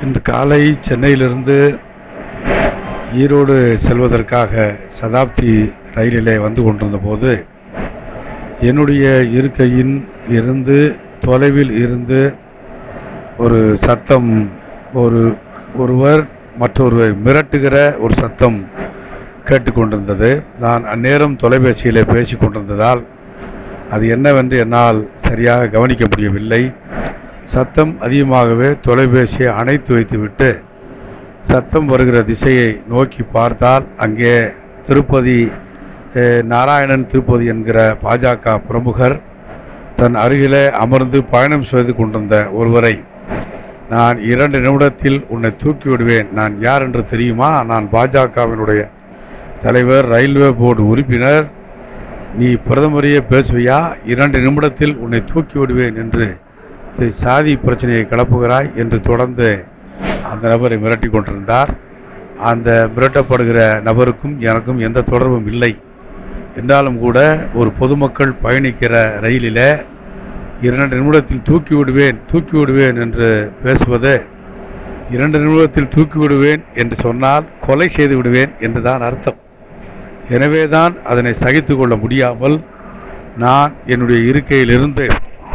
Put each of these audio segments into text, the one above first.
இன்று காலை சென்னையிலிருந்து ஈரோடு செல்வதற்காக சதாப்தி ரயிலிலே வந்து கொண்டிருந்த போது என்னுடைய இருக்கையின் இருந்து தொலைவில் இருந்து ஒரு சத்தம் ஒரு ஒருவர் மற்றொருவரை மிரட்டுகிற ஒரு சத்தம் கேட்டுக்கொண்டிருந்தது நான் அந்நேரம் தொலைபேசியிலே பேசிக் கொண்டிருந்ததால் அது என்னவென்று என்னால் சரியாக கவனிக்க முடியவில்லை சத்தம் அதிகமாகவே தொலைபேசியை அணைத்து வைத்துவிட்டு சத்தம் வருகிற திசையை நோக்கி பார்த்தால் அங்கே திருப்பதி அஹ், நாராயணன் திருப்பதி என்கிற பாஜக பிரமுகர் தன் அருகிலே அமர்ந்து பயணம் செய்து கொண்டிருந்த ஒருவரை நான் இரண்டு நிமிடத்தில் உன்னை தூக்கி விடுவேன் நான் யார் என்று தெரியுமா நான் பாஜகவினுடைய தலைவர் ரயில்வே போர்டு உறுப்பினர் நீ பிரதமரையே பேசுவியா இரண்டு நிமிடத்தில் உன்னை தூக்கி விடுவேன் என்று இது சாதி பிரச்சனையை கிளப்புகிறாய் என்று தொடர்ந்து அந்த நபரை மிரட்டி கொண்டிருந்தார் அந்த மிரட்டப்படுகிற நபருக்கும் எனக்கும் எந்த தொடர்பும் இல்லை என்றாலும் கூட ஒரு பொதுமக்கள் பயணிக்கிற ரயிலில் இரண்டு நிமிடத்தில் தூக்கி விடுவேன் தூக்கி விடுவேன் என்று பேசுவது இரண்டு நிமிடத்தில் தூக்கி விடுவேன் என்று சொன்னால் கொலை செய்து விடுவேன் என்றுதான் அர்த்தம் எனவேதான் அதனை சகித்து கொள்ள முடியாமல் நான் என்னுடைய இருக்கையிலிருந்து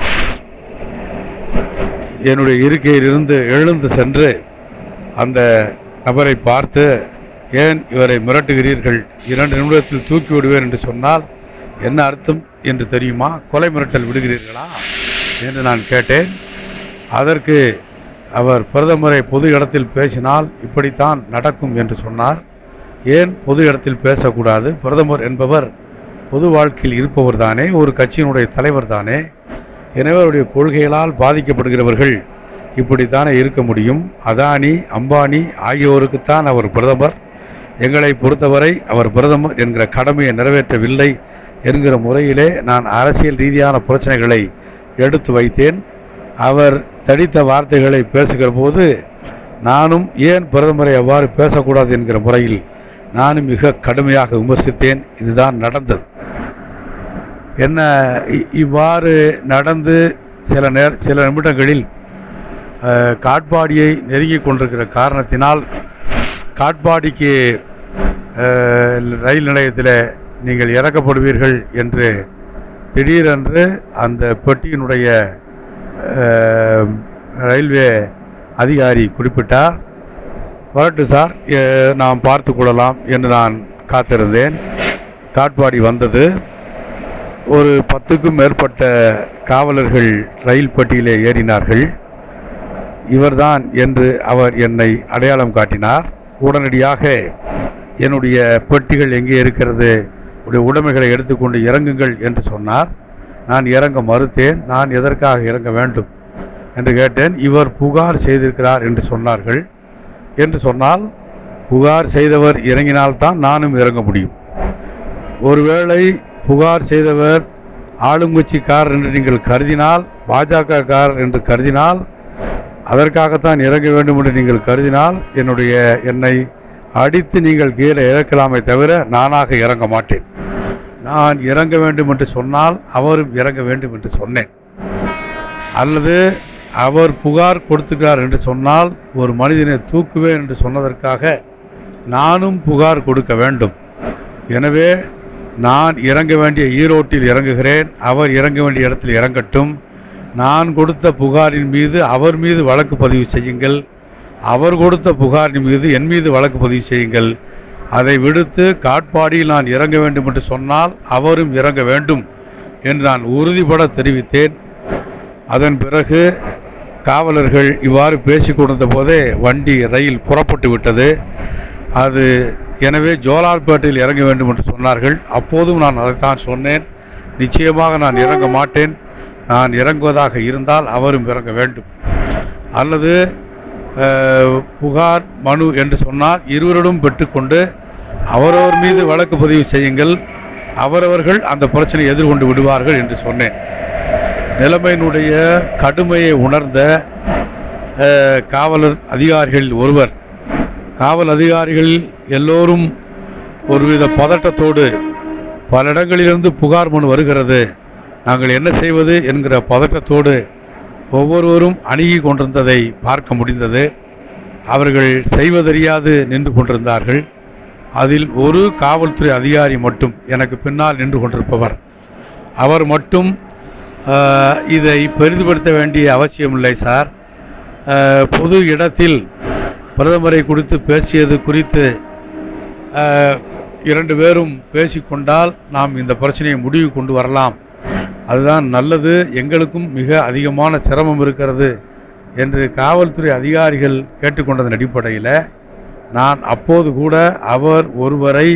என்னுடைய இருக்கையிலிருந்து எழுந்து சென்று அந்த நபரை பார்த்து ஏன் இவரை மிரட்டுகிறீர்கள் இரண்டு நிமிடத்தில் தூக்கி விடுவேன் என்று சொன்னால் என்ன அர்த்தம் என்று தெரியுமா கொலை மிரட்டல் விடுகிறீர்களா என்று நான் கேட்டேன் அதற்கு அவர் பிரதமரை பொது இடத்தில் பேசினால் இப்படித்தான் நடக்கும் என்று சொன்னார் ஏன் பொது இடத்தில் பேசக்கூடாது பிரதமர் என்பவர் பொது வாழ்க்கையில் இருப்பவர் தானே ஒரு கட்சியினுடைய தலைவர் தானே எனவே அவருடைய கொள்கைகளால் பாதிக்கப்படுகிறவர்கள் இப்படித்தானே இருக்க முடியும் அதானி அம்பானி ஆகியோருக்குத்தான் அவர் பிரதமர் எங்களை பொறுத்தவரை அவர் பிரதமர் என்கிற கடமையை நிறைவேற்றவில்லை என்கிற முறையிலே நான் அரசியல் ரீதியான பிரச்சனைகளை எடுத்து வைத்தேன் அவர் தடித்த வார்த்தைகளை பேசுகிற போது நானும் ஏன் பிரதமரை அவ்வாறு பேசக்கூடாது என்கிற முறையில் நானும் மிக கடுமையாக விமர்சித்தேன் இதுதான் நடந்தது என்ன இ- இவ்வாறு நடந்து சில நேர சில நிமிடங்களில் அஹ், காட்பாடியை நெருங்கி கொண்டிருக்கிற காரணத்தினால் காட்பாடிக்கு அஹ், ரயில் நிலையத்தில் நீங்கள் இறக்கப்படுவீர்கள் என்று திடீரென்று அந்த பெட்டியினுடைய அஹ், ரயில்வே அதிகாரி குறிப்பிட்டார் வரட்டு சார் எ- நாம் பார்த்து கொள்ளலாம் என்று நான் காத்திருந்தேன் காட்பாடி வந்தது ஒரு பத்துக்கும் மேற்பட்ட காவலர்கள் ரயில் பெட்டியிலே ஏறினார்கள் இவர்தான் என்று அவர் என்னை அடையாளம் காட்டினார் உடனடியாக என்னுடைய பெட்டிகள் எங்கே இருக்கிறது உடைய உடைமைகளை எடுத்துக்கொண்டு இறங்குங்கள் என்று சொன்னார் நான் இறங்க மறுத்தேன் நான் எதற்காக இறங்க வேண்டும் என்று கேட்டேன் இவர் புகார் செய்திருக்கிறார் என்று சொன்னார்கள் என்று சொன்னால் புகார் செய்தவர் இறங்கினால்தான் நானும் இறங்க முடியும் ஒருவேளை புகார் செய்தவர் ஆளுங்கட்சிக்காரர் என்று நீங்கள் கருதினால் பாஜக காரர் என்று கருதினால் அதற்காகத்தான் இறங்க வேண்டும் என்று நீங்கள் கருதினால் என்னுடைய என்னை அடித்து நீங்கள் கீழே இறக்கலாமே தவிர நானாக இறங்க மாட்டேன் நான் இறங்க வேண்டும் என்று சொன்னால் அவரும் இறங்க வேண்டும் என்று சொன்னேன் அல்லது அவர் புகார் கொடுத்துக்கிறார் என்று சொன்னால் ஒரு மனிதனை தூக்குவேன் என்று சொன்னதற்காக நானும் புகார் கொடுக்க வேண்டும் எனவே நான் இறங்க வேண்டிய ஈரோட்டில் இறங்குகிறேன் அவர் இறங்க வேண்டிய இடத்தில் இறங்கட்டும் நான் கொடுத்த புகாரின் மீது அவர் மீது வழக்கு பதிவு செய்யுங்கள் அவர் கொடுத்த புகாரின் மீது என் மீது வழக்கு பதிவு செய்யுங்கள் அதை விடுத்து காட்பாடியில் நான் இறங்க வேண்டும் என்று சொன்னால் அவரும் இறங்க வேண்டும் என்று நான் உறுதிபட தெரிவித்தேன் அதன் பிறகு காவலர்கள் இவ்வாறு பேசிக் கொண்டிருந்த போதே வண்டி ரயில் புறப்பட்டு விட்டது அது எனவே ஜோலார்பேட்டையில் இறங்க வேண்டும் என்று சொன்னார்கள் அப்போதும் நான் அதைத்தான் சொன்னேன் நிச்சயமாக நான் இறங்க மாட்டேன் நான் இறங்குவதாக இருந்தால் அவரும் இறங்க வேண்டும் அல்லது அஹ், புகார் மனு என்று சொன்னால் இருவரிடம் பெற்றுக்கொண்டு அவரவர் மீது வழக்கு பதிவு செய்யுங்கள் அவரவர்கள் அந்த பிரச்சனையை எதிர்கொண்டு விடுவார்கள் என்று சொன்னேன் நிலைமையினுடைய கடுமையை உணர்ந்த அஹ், காவலர் அதிகாரிகள் ஒருவர் காவல் அதிகாரிகள் எல்லோரும் ஒருவித பதட்டத்தோடு பல இடங்களிலிருந்து புகார் மனு வருகிறது நாங்கள் என்ன செய்வது என்கிற பதட்டத்தோடு ஒவ்வொருவரும் அணுகி கொண்டிருந்ததை பார்க்க முடிந்தது அவர்கள் செய்வதறியாது நின்று கொண்டிருந்தார்கள் அதில் ஒரு காவல்துறை அதிகாரி மட்டும் எனக்கு பின்னால் நின்று கொண்டிருப்பவர் அவர் மட்டும் ஆஹ், இதை பெரிதுபடுத்த வேண்டிய அவசியமில்லை சார் ஆஹ், பொது இடத்தில் பிரதமரை குறித்து பேசியது குறித்து ஆஹ், இரண்டு பேரும் பேசிக்கொண்டால் நாம் இந்த பிரச்சனையை முடிவு கொண்டு வரலாம் அதுதான் நல்லது எங்களுக்கும் மிக அதிகமான சிரமம் இருக்கிறது என்று காவல்துறை அதிகாரிகள் கேட்டுக்கொண்டதன் அடிப்படையில் நான் அப்போது கூட அவர் ஒருவரை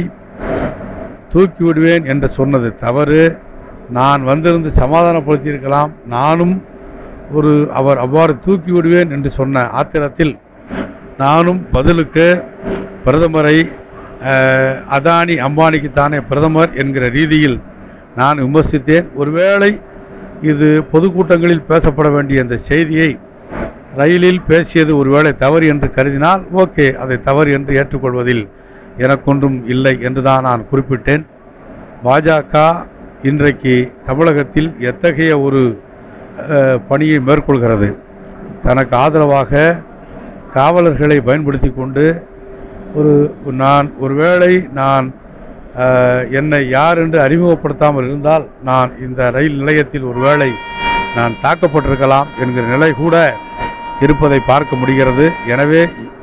தூக்கி விடுவேன் என்று சொன்னது தவறு நான் வந்திருந்து சமாதானப்படுத்தியிருக்கலாம் நானும் ஒரு அவர் அவ்வாறு தூக்கி விடுவேன் என்று சொன்ன ஆத்திரத்தில் நானும் பதிலுக்கு பிரதமரை அஹ், அதானி அம்பானிக்குத்தானே பிரதமர் என்கிற ரீதியில் நான் விமர்சித்தேன் ஒருவேளை இது பொதுக்கூட்டங்களில் பேசப்பட வேண்டிய இந்த செய்தியை ரயிலில் பேசியது ஒருவேளை தவறு என்று கருதினால் ஓகே அதை தவறு என்று ஏற்றுக்கொள்வதில் எனக்கொன்றும் இல்லை என்று தான் நான் குறிப்பிட்டேன் பாஜக இன்றைக்கு தமிழகத்தில் எத்தகைய ஒரு அஹ், பணியை மேற்கொள்கிறது தனக்கு ஆதரவாக காவலர்களை பயன்படுத்தி கொண்டு ஒரு நான் ஒருவேளை நான் அஹ், என்னை யார் என்று அறிமுகப்படுத்தாமல் இருந்தால் நான் இந்த ரயில் நிலையத்தில் ஒருவேளை நான் தாக்கப்பட்டிருக்கலாம் என்கிற நிலை கூட இருப்பதை பார்க்க முடிகிறது எனவே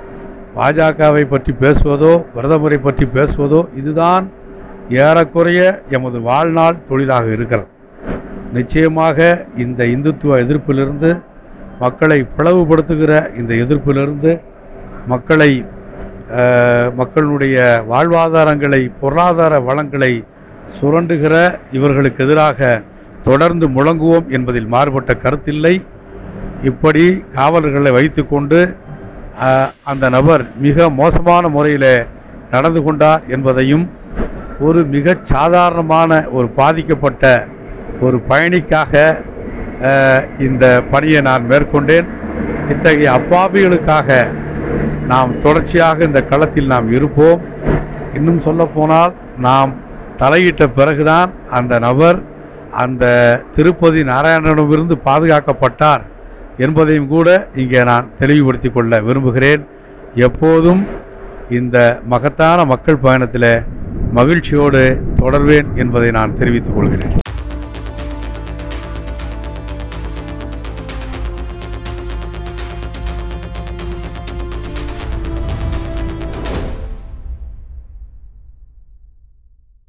பாஜகவை பற்றி பேசுவதோ பிரதமரை பற்றி பேசுவதோ இதுதான் ஏறக்குறைய எமது வாழ்நாள் தொழிலாக இருக்கிறது நிச்சயமாக இந்த இந்துத்துவ எதிர்ப்பிலிருந்து மக்களை பிளவுபடுத்துகிற இந்த எதிர்ப்பிலிருந்து மக்களை அஹ், மக்களுடைய வாழ்வாதாரங்களை பொருளாதார வளங்களை சுரண்டுகிற இவர்களுக்கு எதிராக தொடர்ந்து முழங்குவோம் என்பதில் மாறுபட்ட கருத்தில்லை இப்படி காவலர்களை வைத்துக்கொண்டு அஹ், அந்த நபர் மிக மோசமான முறையில் நடந்து கொண்டார் என்பதையும் ஒரு மிகச் சாதாரணமான ஒரு பாதிக்கப்பட்ட ஒரு பயணிக்காக அஹ், இந்த பணியை நான் மேற்கொண்டேன் இத்தகைய அப்பாவிகளுக்காக நாம் தொடர்ச்சியாக இந்த களத்தில் நாம் இருப்போம் இன்னும் சொல்லப்போனால் நாம் தலையிட்ட பிறகுதான் அந்த நபர் அந்த திருப்பதி நாராயணனிடமிருந்து பாதுகாக்கப்பட்டார் என்பதையும் கூட இங்கே நான் தெளிவுபடுத்திக் கொள்ள விரும்புகிறேன் எப்போதும் இந்த மகத்தான மக்கள் பயணத்தில் மகிழ்ச்சியோடு தொடர்வேன் என்பதை நான் தெரிவித்துக் கொள்கிறேன்